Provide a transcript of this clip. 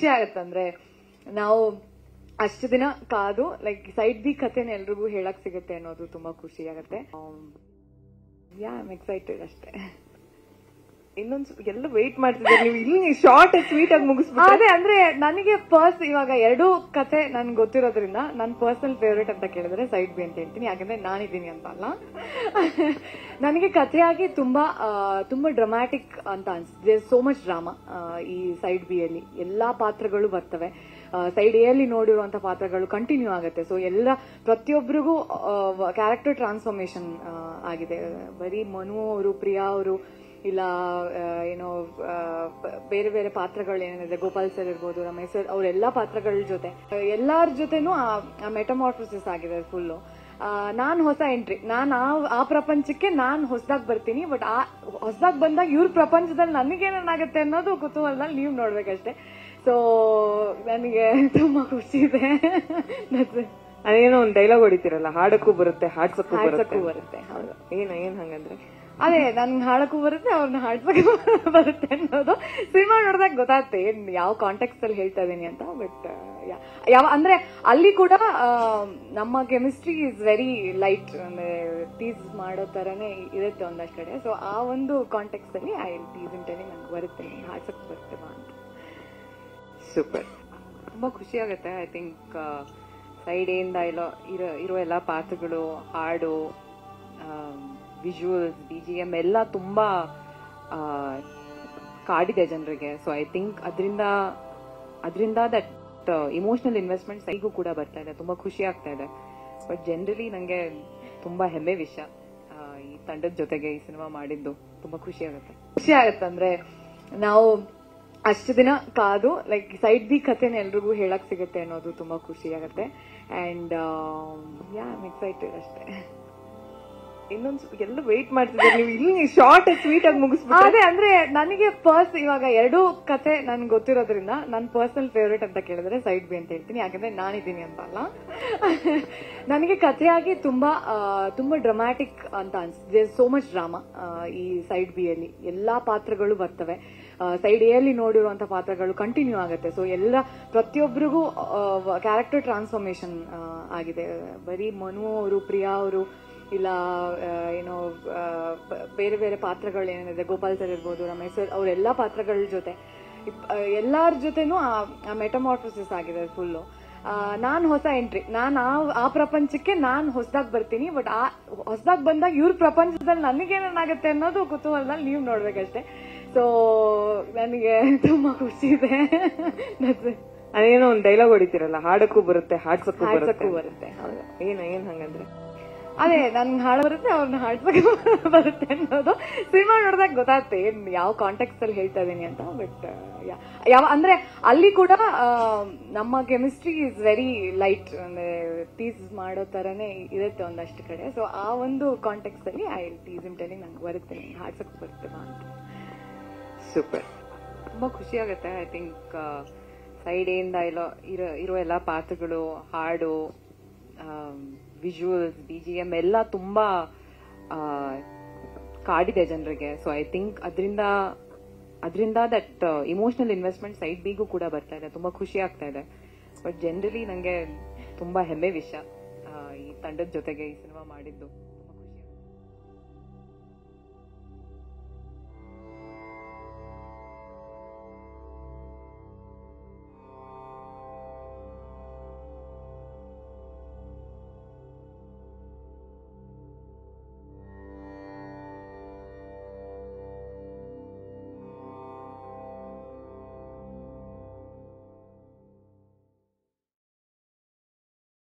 ಖುಷಿ ಆಗತ್ತೆ ಅಂದ್ರೆ ನಾವು ಅಷ್ಟು ದಿನ ಕಾದು ಲೈಕ್ ಸೈಡ್ ಬಿ ಕಥೆನ ಎಲ್ರಿಗೂ ಹೇಳಕ್ ಸಿಗುತ್ತೆ ಅನ್ನೋದು ತುಂಬಾ ಖುಷಿ ಆಗತ್ತೆ ಯಾ ಐಮ್ ಎಕ್ಸೈಟೆಡ್ ಅಷ್ಟೇ ಇನ್ನೊಂದು ಎಲ್ಲ ವೆಯ್ಟ್ ಮಾಡ್ತಿದ್ದಾರೆ ನೀವು ಇಲ್ಲಿ ಶಾರ್ಟ್ ಸ್ವೀಟ್ ಆಗಿ ಮುಗಿಸ್ಬಿಟ್ಟು ಅದೇ ಅಂದ್ರೆ ನನಗೆ ಪರ್ಸ್ ಇವಾಗ ಎರಡೂ ಕತೆ ನನ್ಗೆ ಗೊತ್ತಿರೋದ್ರಿಂದ ನನ್ನ ಪರ್ಸನಲ್ ಫೇವ್ರೇಟ್ ಅಂತ ಕೇಳಿದ್ರೆ ಸೈಡ್ ಬಿ ಅಂತ ಹೇಳ್ತೀನಿ ಯಾಕಂದ್ರೆ ನಾನಿದ್ದೀನಿ ಅಂತ ಅಲ್ಲ ನನಗೆ ಕಥೆಯಾಗಿ ತುಂಬಾ ಆ, ತುಂಬಾ ಡ್ರಮ್ಯಾಟಿಕ್ ಅಂತ ಅನ್ಸುತ್ತೆ ಸೋ ಮಚ್ ಡ್ರಾಮಾ ಈ ಸೈಡ್ ಬಿ ಅಲ್ಲಿ ಎಲ್ಲಾ ಪಾತ್ರಗಳು ಬರ್ತವೆ ಸೈಡ್ ಎ ಅಲ್ಲಿ ನೋಡಿರುವಂತ ಪಾತ್ರಗಳು ಕಂಟಿನ್ಯೂ ಆಗುತ್ತೆ ಸೊ ಎಲ್ಲ ಪ್ರತಿಯೊಬ್ಬರಿಗೂ ಕ್ಯಾರೆಕ್ಟರ್ ಟ್ರಾನ್ಸ್ಫಾರ್ಮೇಶನ್ ಆಗಿದೆ ಬರೀ ಮನು ಅವರು ಪ್ರಿಯಾ ಅವರು ಇಲ್ಲ ಆ, ಏನೋ ಆ, ಬ- ಬೇರೆ ಬೇರೆ ಪಾತ್ರಗಳು ಏನೇನಿದೆ ಗೋಪಾಲ್ ಸರ್ ಇರ್ಬೋದು ರಮೇಶ್ ಸರ್ ಅವರೆಲ್ಲ ಪಾತ್ರಗಳ ಜೊತೆ ಎಲ್ಲಾರ ಜೊತೆನೂ ಆ ಮೆಟಮಾರ್ಫೋಸಿಸ್ ಆಗಿದೆ ಫುಲ್ಲು ನಾನ್ ಹೊಸ ಎಂಟ್ರಿ ನಾನ್ ಆ ಆ ಪ್ರಪಂಚಕ್ಕೆ ನಾನ್ ಹೊಸದಾಗಿ ಬರ್ತೀನಿ ಬಟ್ ಆ ಹೊಸದಾಗಿ ಬಂದಾಗ ಇವ್ರ ಪ್ರಪಂಚದಲ್ಲಿ ನನಗೇನಾಗುತ್ತೆ ಅನ್ನೋದು ಕುತೂಹಲದಲ್ಲಿ ನೀವು ನೋಡ್ಬೇಕಷ್ಟೇ ಸೊ ನನಗೆ ತುಂಬಾ ಖುಷಿ ಇದೆ That's it. ಅದೇನೋ ಒಂದು ಡೈಲಾಗ್ ಹೊಡಿತೀರಲ್ಲ ಹಾಡಕ್ಕೂ ಬರುತ್ತೆ ಹಾಡ್ಸಕ್ಕೂ ಬರುತ್ತೆ ಹಾಡ್ಸಕ್ಕೂ ಬರುತ್ತೆ ಹೌದು ಏನ ಏನ್ ಹಂಗಂದ್ರೆ ಅದೇ ನನ್ಗೆ ಹಾಡಕ್ಕೂ ಬರುತ್ತೆ ಅವ್ರನ್ನ ಹಾಡ್ಸಕ್ಕೂ ಬರುತ್ತೆ ಅನ್ನೋದು ಸಿನಿಮಾ ನೋಡಿದಾಗ ಗೊತ್ತಾಗುತ್ತೆ ಏನ್ ಯಾವ ಕಾಂಟೆಕ್ಸ್ಟ್ ಅಲ್ಲಿ ಹೇಳ್ತಾ ಇದೀನಿ ಅಂತ ಬಟ್ ಯಾವ ಅಂದ್ರೆ ಅಲ್ಲಿ ಕೂಡ ಆ, ನಮ್ಮ ಕೆಮಿಸ್ಟ್ರಿ ಇಸ್ ವೆರಿ ಲೈಟ್ ಅಂದ್ರೆ ಟೀಸ್ ಮಾಡೋ ತರನೇ ಇರುತ್ತೆ ಒಂದಷ್ಟು ಕಡೆ ಸೊ ಆ ಒಂದು ಕಾಂಟೆಕ್ಸ್ಟ್ ಅಲ್ಲಿ ಐ ಟೀಸ್ ಇಂಟಲ್ಲಿ ನಂಗೆ ಬರುತ್ತೆ ನಿಂಗೆ ಹಾಡ್ಸಕ್ ಬರುತ್ತೆ ಬಾ ಅಂತ ಸೂಪರ್ ತುಂಬಾ ಖುಷಿ ಆಗುತ್ತೆ ಐ ಥಿಂಕ್ ಸೈಡ್ ಇಂದ ಇರೋ ಇರೋ ಇರೋ ಎಲ್ಲ ಪಾತ್ರಗಳು ಹಾಡು ವಿಜುವಲ್ಸ್ ಬಿ ಜಿ ಎಮ್ ಎಲ್ಲ ತುಂಬಾ ಆ, ಕಾಡಿದೆ ಜನರಿಗೆ ಸೊ ಐ ಥಿಂಕ್ ಅದರಿಂದ ಅದರಿಂದ ದಟ್ ಇಮೋಷನಲ್ ಇನ್ವೆಸ್ಟ್ಮೆಂಟ್ ಸೈಗೂ ಕೂಡ ಬರ್ತಾ ಇದೆ ತುಂಬಾ ಖುಷಿ ಆಗ್ತಾ ಇದೆ ಬಟ್ ಜನರಲಿ ನಂಗೆ ತುಂಬಾ ಹೆಮ್ಮೆ ವಿಷಯ ಆ, ಈ ತಂಡದ ಜೊತೆಗೆ ಈ ಸಿನಿಮಾ ಮಾಡಿದ್ದು ತುಂಬಾ ಖುಷಿ ಆಗುತ್ತೆ ಖುಷಿ ಆಗತ್ತೆ ಅಂದ್ರೆ ನಾವು ಅಷ್ಟು ದಿನ ಕಾದು ಲೈಕ್ ಸೈಡ್ ಬಿ ಕಥೆನ ಎಲ್ರಿಗೂ ಹೇಳಕ್ ಸಿಗುತ್ತೆ ಅನ್ನೋದು ತುಂಬಾ ಖುಷಿ ಆಗತ್ತೆ ಅಂಡ್ ಯಾ ಐಮ್ ಎಕ್ಸೈಟೆಡ್ ಅಷ್ಟೇ ಇನ್ನೊಂದು ಎಲ್ಲ ವೆಯ್ಟ್ ಮಾಡ್ತಿದ್ದಾರೆ ನೀವು ಇಲ್ಲಿ ಶಾರ್ಟ್ ಸ್ವೀಟ್ ಆಗಿ ಮುಗಿಸ್ಬಿಟ್ಟು ಅದೇ ಅಂದ್ರೆ ನನಗೆ ಪರ್ಸ್ ಇವಾಗ ಎರಡೂ ಕತೆ ನನ್ಗೆ ಗೊತ್ತಿರೋದ್ರಿಂದ ನನ್ನ ಪರ್ಸನಲ್ ಫೇವ್ರೇಟ್ ಅಂತ ಕೇಳಿದ್ರೆ ಸೈಡ್ ಬಿ ಅಂತ ಹೇಳ್ತೀನಿ ಯಾಕಂದ್ರೆ ನಾನಿದ್ದೀನಿ ಅಂತ ಅಲ್ಲ ನನಗೆ ಕಥೆಯಾಗಿ ತುಂಬಾ ಆ, ತುಂಬಾ ಡ್ರಮ್ಯಾಟಿಕ್ ಅಂತ ಅನ್ಸುತ್ತೆ ಸೋ ಮಚ್ ಡ್ರಾಮಾ ಈ ಸೈಡ್ ಬಿ ಅಲ್ಲಿ ಎಲ್ಲಾ ಪಾತ್ರಗಳು ಬರ್ತವೆ ಸೈಡ್ ಎ ಅಲ್ಲಿ ನೋಡಿರುವಂತ ಪಾತ್ರಗಳು ಕಂಟಿನ್ಯೂ ಆಗುತ್ತೆ ಸೊ ಎಲ್ಲ ಪ್ರತಿಯೊಬ್ಬರಿಗೂ ಕ್ಯಾರೆಕ್ಟರ್ ಟ್ರಾನ್ಸ್ಫಾರ್ಮೇಶನ್ ಆಗಿದೆ ಬರೀ ಮನು ಅವರು ಪ್ರಿಯಾ ಅವರು ಇಲ್ಲ ಆ, ಏನೋ ಆ, ಬ- ಬೇರೆ ಬೇರೆ ಪಾತ್ರಗಳು ಏನೇನಿದೆ ಗೋಪಾಲ್ ಸರ್ ಇರ್ಬೋದು ರಮೇಶ್ ಸರ್ ಅವರೆಲ್ಲ ಪಾತ್ರಗಳ ಜೊತೆ ಇಪ್- ಆ, ಎಲ್ಲಾರ ಜೊತೆನೂ ಆ ಮೆಟಮಾರ್ಫೋಸಿಸ್ ಆಗಿದೆ ಫುಲ್ಲು ನಾನ್ ಹೊಸ ಎಂಟ್ರಿ ನಾನ್ ಆ ಆ ಪ್ರಪಂಚಕ್ಕೆ ನಾನ್ ಹೊಸದಾಗಿ ಬರ್ತೀನಿ ಬಟ್ ಆ ಹೊಸದಾಗಿ ಬಂದಾಗ ಇವ್ರ ಪ್ರಪಂಚದಲ್ಲಿ ನನಗೇನಾಗುತ್ತೆ ಅನ್ನೋದು ಕುತೂಹಲದಲ್ಲಿ ನೀವು ನೋಡ್ಬೇಕಷ್ಟೇ ಸೊ ನನಗೆ ತುಂಬಾ ಖುಷಿ ಇದೆ That's it. ಅದೇನೋ ಒಂದು ಡೈಲಾಗ್ ಹೊಡಿತೀರಲ್ಲ ಹಾಡಕ್ಕೂ ಬರುತ್ತೆ ಹಾಡ್ಸಕ್ಕೂ ಹಾಡ್ಸಕ್ಕೂ ಬರುತ್ತೆ ಬರುತ್ತೆ ಹೌದು ಏನ ಏನ್ ಹಂಗಂದ್ರೆ ಅದೇ ನನ್ಗೆ ಹಾಡು ಬರುತ್ತೆ ಅವ್ರನ್ನ ಹಾಡ್ಸಕ್ಕೆ ಬರುತ್ತೆ ಅನ್ನೋದು ಸಿನಿಮಾ ನೋಡಿದಾಗ ಗೊತ್ತಾಗುತ್ತೆ ಏನ್ ಯಾವ ಕಾಂಟೆಕ್ಸ್ಟ್ ಅಲ್ಲಿ ಹೇಳ್ತಾ ಇದೀನಿ ಅಂತ ಬಟ್ ಯಾವ ಅಂದ್ರೆ ಅಲ್ಲಿ ಕೂಡ ಆ, ನಮ್ಮ ಕೆಮಿಸ್ಟ್ರಿ ಇಸ್ ವೆರಿ ಲೈಟ್ ಅಂದ್ರೆ ಟೀಸ್ ಮಾಡೋ ತರನೇ ಇರುತ್ತೆ ಒಂದಷ್ಟು ಕಡೆ ಸೊ ಆ ಒಂದು ಕಾಂಟೆಕ್ಸ್ಟ್ ಅಲ್ಲಿ ಐ ಟೀಸ್ ಇಂಟಲ್ಲಿ ನಂಗೆ ಬರುತ್ತೆ ನಿಂಗೆ ಹಾಡ್ಸಕ್ಕೆ ಬರುತ್ತೆ ಬಾ ಅಂತ ಸೂಪರ್ ತುಂಬಾ ಖುಷಿ ಆಗುತ್ತೆ ಐ ಥಿಂಕ್ ಸೈಡ್ ಇಂದ ಇರೋ ಇರೋ ಇರೋ ಎಲ್ಲ ಪಾತ್ರಗಳು ಹಾಡು ವಿಜುವಲ್ಸ್ ಬಿ ಜಿ ಎಮ್ ಎಲ್ಲ ತುಂಬಾ ಆ, ಕಾಡಿದೆ ಜನರಿಗೆ ಸೊ ಐ ಥಿಂಕ್ ಅದರಿಂದ ಅದರಿಂದ ದಟ್ ಇಮೋಷನಲ್ ಇನ್ವೆಸ್ಟ್ಮೆಂಟ್ ಸೈಡ್ ಬಿಗೂ ಕೂಡ ಬರ್ತಾ ಇದೆ ತುಂಬಾ ಖುಷಿ ಆಗ್ತಾ ಇದೆ ಬಟ್ ಜನರಲಿ ನಂಗೆ ತುಂಬಾ ಹೆಮ್ಮೆ ವಿಷಯ ಆ, ಈ ತಂಡದ ಜೊತೆಗೆ ಈ ಸಿನಿಮಾ ಮಾಡಿದ್ದು